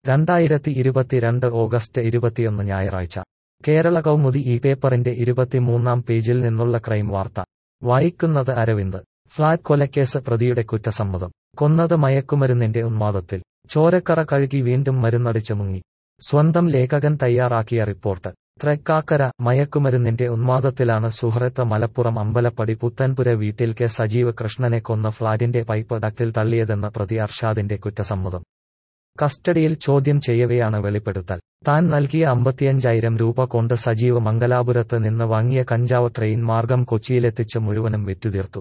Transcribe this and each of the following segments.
രണ്ടായിരത്തി ഇരുപത്തിരണ്ട് ഓഗസ്റ്റ് ഇരുപത്തിയൊന്ന് ഞായറാഴ്ച കേരള കൗമുദി ഈ പേപ്പറിന്റെ ഇരുപത്തിമൂന്നാം പേജിൽ നിന്നുള്ള ക്രൈം വാർത്ത വായിക്കുന്നത് അരവിന്ദ് ഫ്ളാറ്റ് കൊലക്കേസ് പ്രതിയുടെ കുറ്റസമ്മതം കൊന്നത് മയക്കുമരുന്നിന്റെ ഉന്മാദത്തിൽ ചോരക്കറ കഴുകി വീണ്ടും മരുന്നടിച്ച് മുങ്ങി സ്വന്തം ലേഖകൻ തയ്യാറാക്കിയ റിപ്പോർട്ട് തൃക്കാക്കര മയക്കുമരുന്നിന്റെ ഉന്മാദത്തിലാണ് സുഹൃത്ത് മലപ്പുറം അമ്പലപ്പടി പുത്തൻപുര വീട്ടിൽ കെ സജീവ് കൃഷ്ണനെ കൊന്ന ഫ്ളാറ്റിന്റെ പൈപ്പ് ഡക്റ്റിൽ തള്ളിയതെന്ന പ്രതി അർഷാദിന്റെ കുറ്റസമ്മതം കസ്റ്റഡിയിൽ ചോദ്യം ചെയ്യവെയാണ് വെളിപ്പെടുത്തൽ താൻ നൽകിയ അമ്പത്തിയഞ്ചായിരം രൂപ കൊണ്ട് സജീവ് മംഗലാപുരത്ത് നിന്ന് വാങ്ങിയ കഞ്ചാവ് ട്രെയിൻ മാർഗം കൊച്ചിയിലെത്തിച്ച് മുഴുവനും വിറ്റുതീർത്തു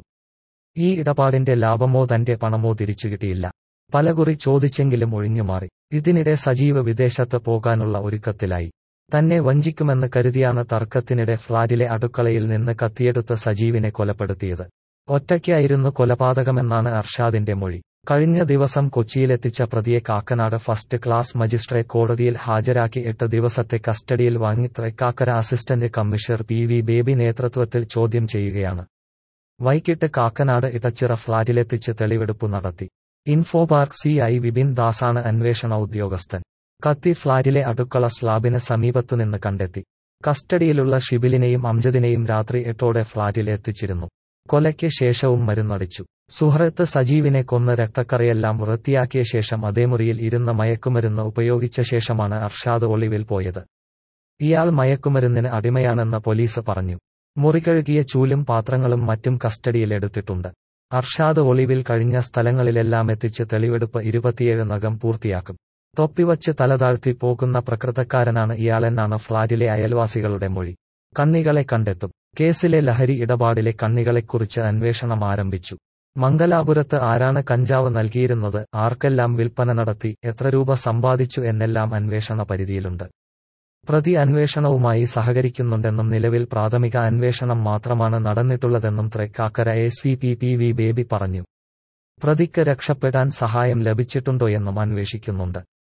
ഈ ഇടപാടിന്റെ ലാഭമോ തന്റെ പണമോ തിരിച്ചുകിട്ടിയില്ല പലകുറി ചോദിച്ചെങ്കിലും ഒഴിഞ്ഞുമാറി ഇതിനിടെ സജീവ് വിദേശത്ത് പോകാനുള്ള ഒരുക്കത്തിലായി തന്നെ വഞ്ചിക്കുമെന്ന് കരുതിയാണ് തർക്കത്തിനിടെ ഫ്ളാറ്റിലെ അടുക്കളയിൽ നിന്ന് കത്തിയെടുത്ത സജീവിനെ കൊലപ്പെടുത്തിയത് ഒറ്റയ്ക്കായിരുന്നു കൊലപാതകമെന്നാണ് അർഷാദിന്റെ മൊഴി കഴിഞ്ഞ ദിവസം കൊച്ചിയിലെത്തിച്ച പ്രതിയെ കാക്കനാട് ഫസ്റ്റ് ക്ലാസ് മജിസ്ട്രേറ്റ് കോടതിയിൽ ഹാജരാക്കി എട്ട് ദിവസത്തെ കസ്റ്റഡിയിൽ വാങ്ങി Thrikkakara assistant commissioner P V Baby നേതൃത്വത്തിൽ ചോദ്യം ചെയ്യുകയാണ് വൈകിട്ട് കാക്കനാട് ഇടച്ചിറ ഫ്ളാറ്റിലെത്തിച്ച് തെളിവെടുപ്പ് നടത്തി ഇൻഫോപാർക്ക് സി ഐ വിപിൻ ദാസാണ് അന്വേഷണ ഉദ്യോഗസ്ഥൻ കത്തി ഫ്ളാറ്റിലെ അടുക്കള സ്ലാബിന് സമീപത്തുനിന്ന് കണ്ടെത്തി കസ്റ്റഡിയിലുള്ള ഷിബിലിനെയും അംജദിനെയും രാത്രി എട്ടോടെ ഫ്ളാറ്റിൽ എത്തിച്ചിരുന്നു കൊലയ്ക്ക് ശേഷവും മരുന്നടിച്ചു സുഹൃത്ത് സജീവിനെ കൊന്ന് രക്തക്കറയെല്ലാം വൃത്തിയാക്കിയ ശേഷം അതേ മുറിയിൽ ഇരുന്ന മയക്കുമരുന്ന് ഉപയോഗിച്ച ശേഷമാണ് അർഷാദ് ഒളിവിൽ പോയത് ഇയാൾ മയക്കുമരുന്നിന് അടിമയാണെന്ന് പോലീസ് പറഞ്ഞു മുറി കഴുകിയ ചൂലും പാത്രങ്ങളും മറ്റും കസ്റ്റഡിയിലെടുത്തിട്ടുണ്ട് അർഷാദ് ഒളിവിൽ കഴിഞ്ഞ സ്ഥലങ്ങളിലെല്ലാം എത്തിച്ച് തെളിവെടുപ്പ് ഇരുപത്തിയേഴ് നകം പൂർത്തിയാക്കും തൊപ്പിവച്ച് തലതാഴ്ത്തി പോകുന്ന പ്രകൃതക്കാരനാണ് ഇയാളെന്നാണ് ഫ്ളാറ്റിലെ അയൽവാസികളുടെ മൊഴി കണ്ണികളെ കണ്ടെത്തും കേസിലെ ലഹരി ഇടപാടിലെ കണ്ണികളെക്കുറിച്ച് അന്വേഷണം ആരംഭിച്ചു മംഗലാപുരത്ത് ആരാണ് കഞ്ചാവ് നൽകിയിരുന്നത് ആർക്കെല്ലാം വിൽപ്പന നടത്തി എത്ര രൂപ സമ്പാദിച്ചു എന്നെല്ലാം അന്വേഷണ പരിധിയിലുണ്ട് പ്രതി അന്വേഷണവുമായി സഹകരിക്കുന്നുണ്ടെന്നും നിലവിൽ പ്രാഥമിക അന്വേഷണം മാത്രമാണ് നടന്നിട്ടുള്ളതെന്നും Thrikkakara A C P P V Baby പറഞ്ഞു പ്രതിക്ക് രക്ഷപ്പെടാൻ സഹായം ലഭിച്ചിട്ടുണ്ടോയെന്നും അന്വേഷിക്കുന്നുണ്ട്